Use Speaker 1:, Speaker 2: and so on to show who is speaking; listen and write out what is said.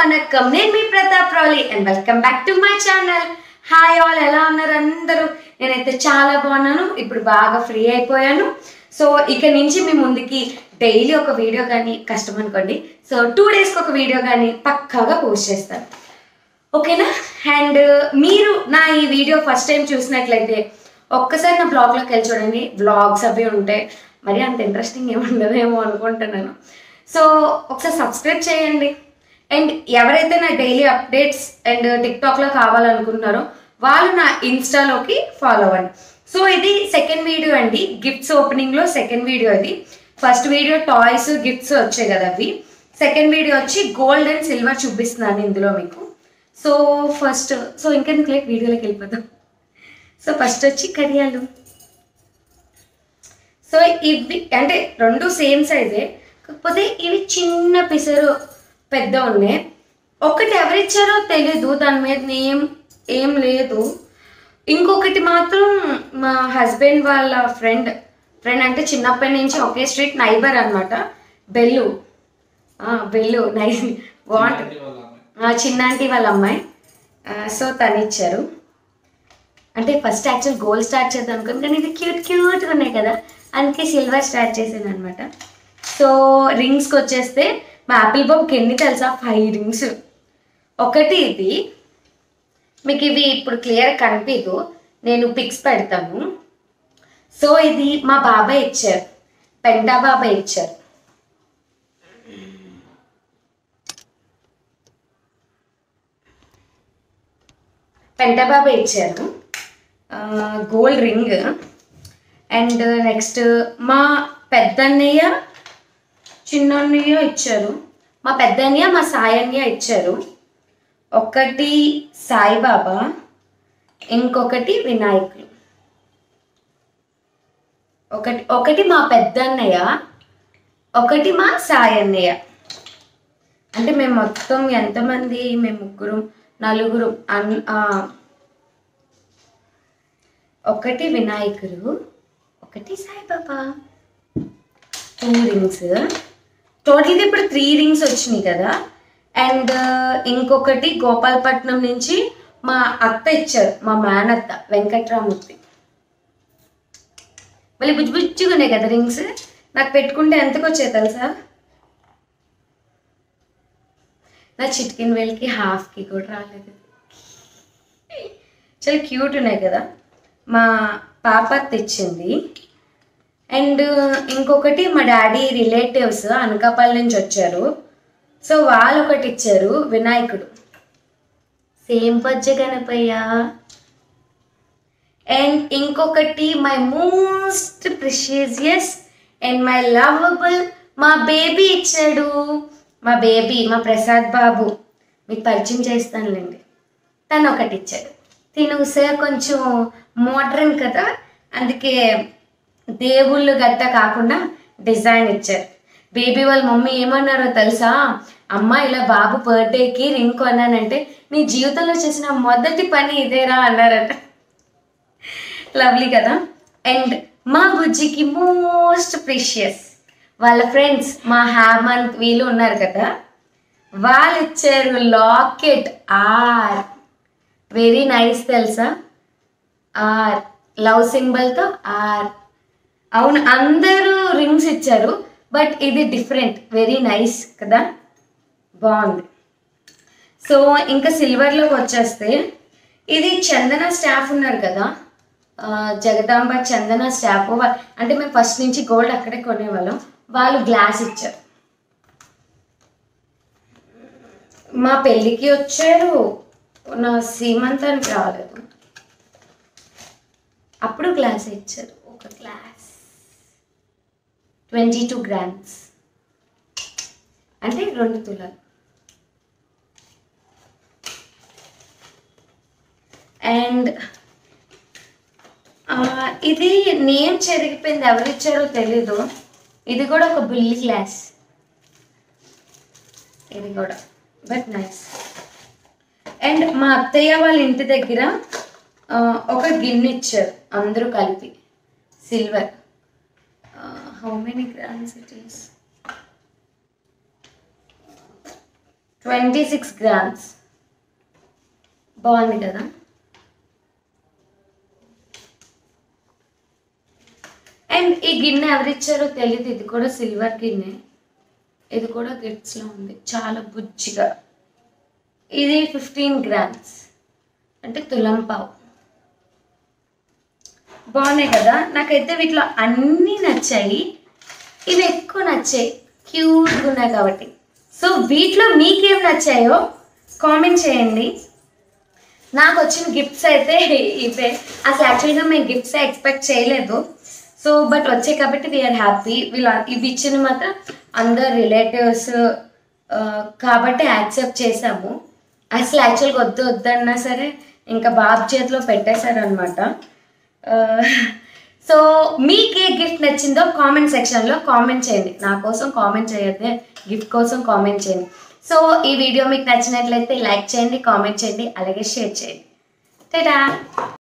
Speaker 1: వనక్కం నేను మీ Pratap Rauli and welcome back to my channel hi all ఎలా ఉన్నారు అందరూ నేనైతే చాలా బాగున్నాను ఇప్పుడు బాగా ఫ్రీ అయిపోయాను సో ఇక నుంచి మీ ముందుకి డైలీ ఒక వీడియో కానీ కష్టం అనుకోండి సో టూ డేస్కి ఒక వీడియో కానీ పక్కాగా పోస్ట్ చేస్తాను ఓకేనా అండ్ మీరు నా ఈ వీడియో ఫస్ట్ టైం చూసినట్లయితే ఒక్కసారి నా బ్లాగ్లోకి వెళ్ళి చూడండి బ్లాగ్స్ అవి ఉంటాయి మరి అంత ఇంట్రెస్టింగ్ ఏమి ఉండదేమో అనుకుంటున్నాను సో ఒకసారి సబ్స్క్రైబ్ చేయండి అండ్ ఎవరైతే నా డైలీ అప్డేట్స్ అండ్ టిక్టాక్లో కావాలనుకుంటున్నారో వాళ్ళు నా ఇన్స్టాలోకి ఫాలో అవ్వండి సో ఇది సెకండ్ వీడియో అండి గిఫ్ట్స్ ఓపెనింగ్లో సెకండ్ వీడియో ఇది ఫస్ట్ వీడియో టాయ్స్ గిఫ్ట్స్ వచ్చాయి కదా అవి సెకండ్ వీడియో వచ్చి గోల్డ్ అండ్ సిల్వర్ చూపిస్తున్నాను ఇందులో మీకు సో ఫస్ట్ సో ఇంకెందుకు లేక వీడియోలోకి వెళ్ళిపోతాం సో ఫస్ట్ వచ్చి కడియాలు సో ఇవి అంటే రెండు సేమ్ సైజే కాకపోతే ఇవి చిన్న పిసరు పెద్ద ఉన్నాయి ఒకటి ఎవరిచ్చారో తెలీదు దాని మీద ఏం ఏం లేదు ఇంకొకటి మాత్రం మా హస్బెండ్ వాళ్ళ ఫ్రెండ్ ఫ్రెండ్ అంటే చిన్నప్పటి నుంచి ఒకే స్ట్రీట్ నైబర్ అనమాట బెల్లు ఆ, బెల్లు నై బాగుంటుంది ఆ, చిన్నాంటి వాళ్ళ అమ్మాయి ఆ, సో తను ఇచ్చారు అంటే ఫస్ట్ యాక్చువల్ గోల్డ్ స్టార్ట్ చేద్దాం అనుకుని కానీ ఇది క్యూట్ క్యూట్గా ఉన్నాయి కదా అందుకే సిల్వర్ స్టార్ట్ చేశాను అనమాట సో రింగ్స్కి వచ్చేస్తే మా యాపిల్ బాబుకి ఎన్ని తెలుసా ఫైవ్ రింగ్స్ ఒకటి ఇది మీకు ఇవి ఇప్పుడు క్లియర్ కనిపించదు నేను పిక్స్ పెడతాను సో ఇది మా బాబాయ్ ఇచ్చారు పెంటా బాబాయ్ ఇచ్చారు పెంటా బాబాయ్ ఇచ్చారు గోల్డ్ రింగ్ అండ్ నెక్స్ట్ మా పెద్దన్నయ్య చిన్నన్నయ్య ఇచ్చారు మా పెద్దన్నయ్య మా సాయన్నయ్య ఇచ్చారు ఒకటి సాయిబాబా ఇంకొకటి వినాయకులు ఒకటి ఒకటి మా పెద్దన్నయ్య ఒకటి మా సాయన్నయ్య అంటే మేము మొత్తం ఎంతమంది మేము ముగ్గురు నలుగురు అన్ ఆ, ఒకటి వినాయకుడు ఒకటి సాయిబాబా టూ రింగ్స్ టోటల్గా ఇప్పుడు త్రీ రింగ్స్ వచ్చినాయి కదా అండ్ ఇంకొకటి గోపాలపట్నం నుంచి మా అత్త ఇచ్చారు మా మేనత్త వెంకట్రామూర్తి మళ్ళీ బుజ్జి బుజ్జిగా ఉన్నాయి కదా రింగ్స్ నాకు పెట్టుకుంటే ఎంతకు వచ్చాయి తెలుసా నా చిట్కిన్ వేల్కి హాఫ్కి కూడా రాలేదు చాలా క్యూట్ ఉన్నాయి కదా మా పాప తెచ్చింది అండ్ ఇంకొకటి మా డాడీ రిలేటివ్స్ అనకాపల్లి నుంచి వచ్చారు సో వాళ్ళు ఒకటి ఇచ్చారు వినాయకుడు సేమ్ పచ్చ గణపయ్య అండ్ ఇంకొకటి my most precious and my lovable మా బేబీ ఇచ్చాడు మా బేబీ మా ప్రసాద్ బాబు మీకు పరిచయం చేస్తానులేండి తను ఒకటి ఇచ్చాడు తిను సార్ కొంచెం మోడ్రన్ కదా అందుకే దేవుళ్ళు గట్ట కాకుండా డిజైన్ ఇచ్చారు బేబీ వాళ్ళ మమ్మీ ఏమన్నారో తెలుసా అమ్మ ఇలా బాబు బర్త్డేకి రింగ్ కొన్నానంటే నీ జీవితంలో చేసిన మొదటి పని ఇదేరా అన్నారట లవ్లీ కదా అండ్ మా బుజ్జికి మోస్ట్ ప్రిషియస్ వాళ్ళ ఫ్రెండ్స్ మా హేమంత్ వీళ్ళు ఉన్నారు కదా వాళ్ళు ఇచ్చారు లాకెట్ ఆర్ వెరీ నైస్ తెలుసా ఆర్ లవ్ సింబల్తో ఆర్ అవును అందరూ రింగ్స్ ఇచ్చారు బట్ ఇది డిఫరెంట్ వెరీ నైస్ కదా బాగుంది సో ఇంకా సిల్వర్లోకి వచ్చేస్తే ఇది చందన స్టాఫ్ ఉన్నారు కదా ఆ, జగదాంబ చందన స్టాఫ్ వా- అంటే మేము ఫస్ట్ నుంచి గోల్డ్ అక్కడే కొనేవాళ్ళం వాళ్ళు గ్లాస్ ఇచ్చారు మా పెళ్ళికి వచ్చారు నా సీమంతానికి రాలేదు అప్పుడు గ్లాస్ ఇచ్చారు ఒక గ్లాస్ ట్వంటీ టూ గ్రామ్స్ అంటే రెండు తులాలు అండ్ ఇది నేమ్ చెరిగిపోయింది ఎవరిచ్చారో తెలీదు ఇది కూడా ఒక బుల్లి గ్లాస్ ఇది కూడా బట్ నైస్ అండ్ మా అత్తయ్య వాళ్ళ ఇంటి దగ్గర ఆ, ఒక గిన్నె ఇచ్చారు అందరూ కలిపి silver how many grams it is twenty six grams బాగుంది కదా అండ్ ఈ గిన్నె ఎవరిచ్చారో తెలియదు ఇది కూడా సిల్వర్ గిన్నె ఇది కూడా గిఫ్ట్స్లో ఉంది చాలా బుజ్జిగా ఇది ఫిఫ్టీన్ గ్రామ్స్ అంటే తులం పావు బాగున్నాయి కదా నాకైతే వీటిలో అన్నీ నచ్చాయి ఇవి ఎక్కువ నచ్చాయి క్యూట్గా ఉన్నాయి కాబట్టి సో వీటిలో మీకేం నచ్చాయో కామెంట్ చేయండి నాకు వచ్చిన గిఫ్ట్స్ అయితే ఇవే అసలు యాక్చువల్గా మేము గిఫ్ట్స్ ఎక్స్పెక్ట్ చేయలేదు సో బట్ వచ్చాయి కాబట్టి వీఆర్ హ్యాపీ వీళ్ళ ఇవి ఇచ్చిన మాత్రం అందరు రిలేటివ్స్ కాబట్టి యాక్సెప్ట్ చేసాము అసలు యాక్చువల్గా వద్దు వద్దన్నా సరే ఇంకా బాబు చేతిలో పెట్టేశారనమాట సో మీకు ఏ గిఫ్ట్ నచ్చిందో కామెంట్ సెక్షన్లో కామెంట్ చేయండి నా కోసం కామెంట్ చేయొద్దే గిఫ్ట్ కోసం కామెంట్ చేయండి సో ఈ వీడియో మీకు నచ్చినట్లయితే లైక్ చేయండి కామెంట్ చేయండి అలాగే షేర్ చేయండి టేటా